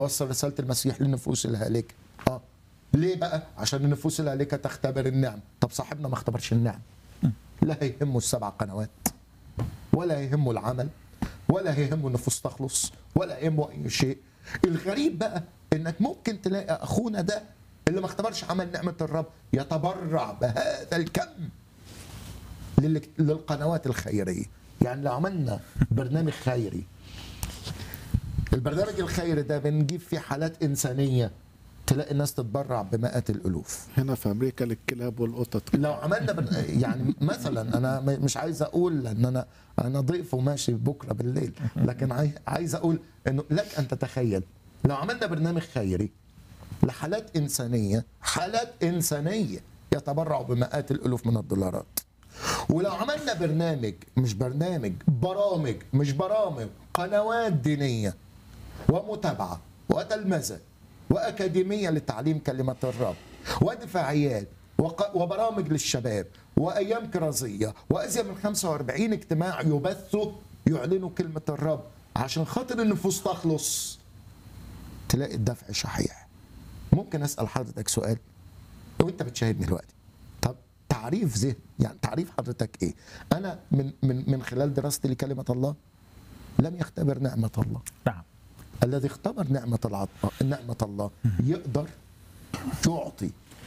وصل رساله المسيح للنفوس الهالكه اه ليه بقى عشان النفوس الهالكه تختبر النعم طب صاحبنا ما اختبرش النعم لا يهمه السبع قنوات ولا يهمه العمل ولا يهمه النفوس تخلص ولا يهمه اي شيء الغريب بقى انك ممكن تلاقي اخونا ده اللي ما اختبرش عمل نعمه الرب يتبرع بهذا الكم لل- للقنوات الخيريه يعني لو عملنا برنامج خيري البرنامج الخيري ده بنجيب فيه حالات انسانيه تلاقي الناس تتبرع بمئات الالوف هنا في امريكا للكلاب والقطط لو عملنا بن... يعني مثلا انا م- مش عايز اقول ان انا انا ضيف وماشي بكره بالليل لكن عاي- عايز اقول انه لك ان تتخيل لو عملنا برنامج خيري لحالات انسانيه حالات انسانيه يتبرعوا بمئات الالوف من الدولارات ولو عملنا برنامج مش برنامج برامج مش برامج قنوات دينيه ومتابعه وتلمذه واكاديميه لتعليم كلمه الرب ودفاعيات وق- وبرامج للشباب وايام كرازيه وازيد من 45 اجتماع يبثوا يعلنوا كلمه الرب عشان خاطر النفوس تخلص تلاقي الدفع شحيح ممكن اسال حضرتك سؤال وانت بتشاهدني دلوقتي طب تعريف ذهن يعني تعريف حضرتك ايه انا من من من خلال دراستي لكلمه الله لم يختبر نعمه الله نعم الذي اختبر نعمة العطاء نعمة الله يقدر يعطي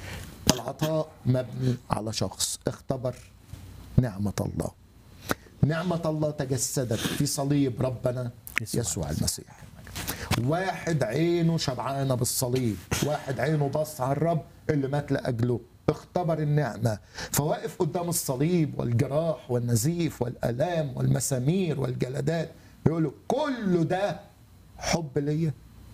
العطاء مبني على شخص اختبر نعمة الله نعمة الله تجسدت في صليب ربنا يسوع يسوع المسيح واحد عينه شبعانة بالصليب واحد عينه بص على الرب اللي مات لأجله اختبر النعمة فواقف قدام الصليب والجراح والنزيف والألام والمسامير والجلدات يقول له كل ده حب ليا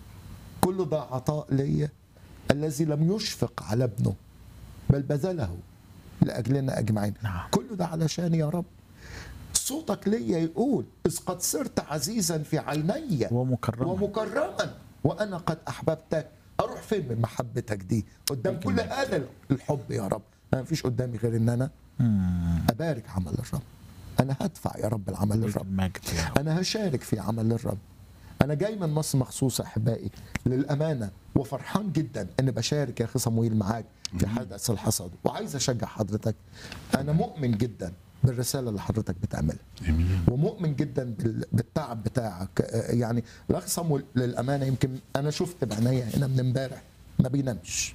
كل ده عطاء ليا الذي لم يشفق على ابنه بل بذله لأجلنا أجمعين نعم. كل ده علشان يا رب صوتك ليا يقول إذ قد صرت عزيزا في عيني ومكرما ومكرما وانا قد احببتك اروح فين من محبتك دي قدام كل هذا الحب يا رب انا مفيش قدامي غير ان انا مم. ابارك عمل الرب انا هدفع يا رب العمل للرب المجد يا رب انا هشارك في عمل الرب انا جاي من مصر مخصوص احبائي للامانه وفرحان جدا ان بشارك يا اخي صمويل معاك في حدث الحصاد وعايز اشجع حضرتك انا مؤمن جدا بالرساله اللي حضرتك بتعملها امين ومؤمن جدا بال- بالتعب بتاعك آه، يعني الاخ صمويل للامانه يمكن انا شفت بعينيا هنا من امبارح ما بينامش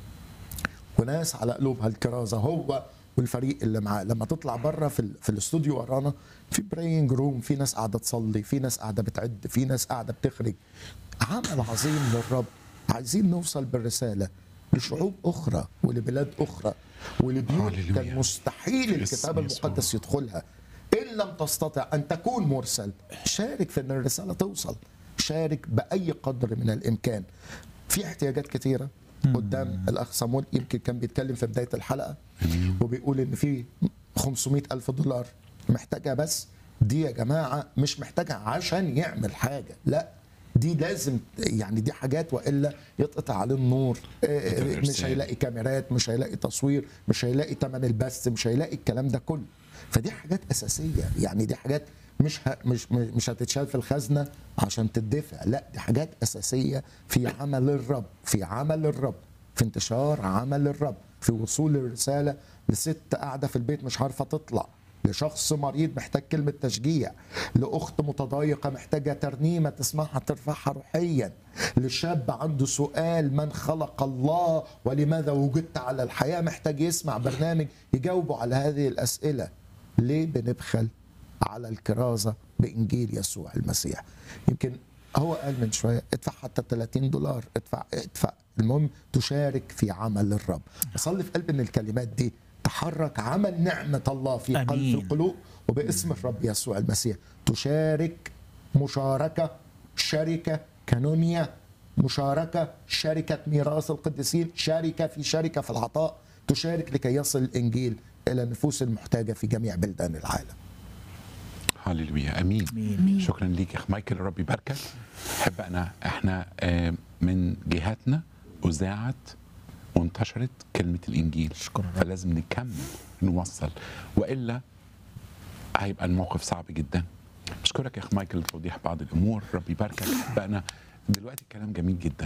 وناس على قلوبها الكرازه هو والفريق اللي معاه لما تطلع بره في ال- في الاستوديو ورانا في براينج روم في ناس قاعده تصلي في ناس قاعده بتعد في ناس قاعده بتخرج عمل عظيم للرب عايزين نوصل بالرساله لشعوب اخرى ولبلاد اخرى ولبيوت هاليلويا. كان مستحيل في الكتاب اسم يسوع. المقدس يدخلها ان لم تستطع ان تكون مرسل شارك في ان الرساله توصل شارك باي قدر من الامكان في احتياجات كثيره قدام الاخ صامويل يمكن كان بيتكلم في بدايه الحلقه وبيقول ان في 500 الف دولار محتاجها بس دي يا جماعه مش محتاجها عشان يعمل حاجه لا دي لازم يعني دي حاجات والا يتقطع عليه النور آه، مش الإرسال. هيلاقي كاميرات مش هيلاقي تصوير مش هيلاقي ثمن البث مش هيلاقي الكلام ده كله فدي حاجات اساسيه يعني دي حاجات مش ه... مش مش هتتشال في الخزنه عشان تدفع لا دي حاجات اساسيه في عمل الرب في عمل الرب في انتشار عمل الرب في وصول الرساله لست قاعده في البيت مش عارفه تطلع لشخص مريض محتاج كلمة تشجيع لأخت متضايقة محتاجة ترنيمة تسمعها ترفعها روحيا لشاب عنده سؤال من خلق الله ولماذا وجدت على الحياة محتاج يسمع برنامج يجاوبه على هذه الأسئلة ليه بنبخل على الكرازة بإنجيل يسوع المسيح يمكن هو قال من شوية ادفع حتى 30 دولار ادفع ادفع المهم تشارك في عمل الرب أصلي في قلبي أن الكلمات دي تحرك عمل نعمة الله في قلب أمين. القلوب وباسم الرب يسوع المسيح تشارك مشاركة شركة كانونية مشاركة شركة ميراث القديسين شركة في شركة في العطاء تشارك لكي يصل الإنجيل إلى النفوس المحتاجة في جميع بلدان العالم هللويا امين أمين. شكرا ليك يا اخ مايكل ربي يباركك احب انا احنا آه، من جهاتنا اذاعت وانتشرت كلمه الانجيل شكرا رب. فلازم نكمل نوصل والا هيبقى الموقف صعب جدا بشكرك يا اخ مايكل لتوضيح بعض الامور ربي يباركك احب انا دلوقتي الكلام جميل جدا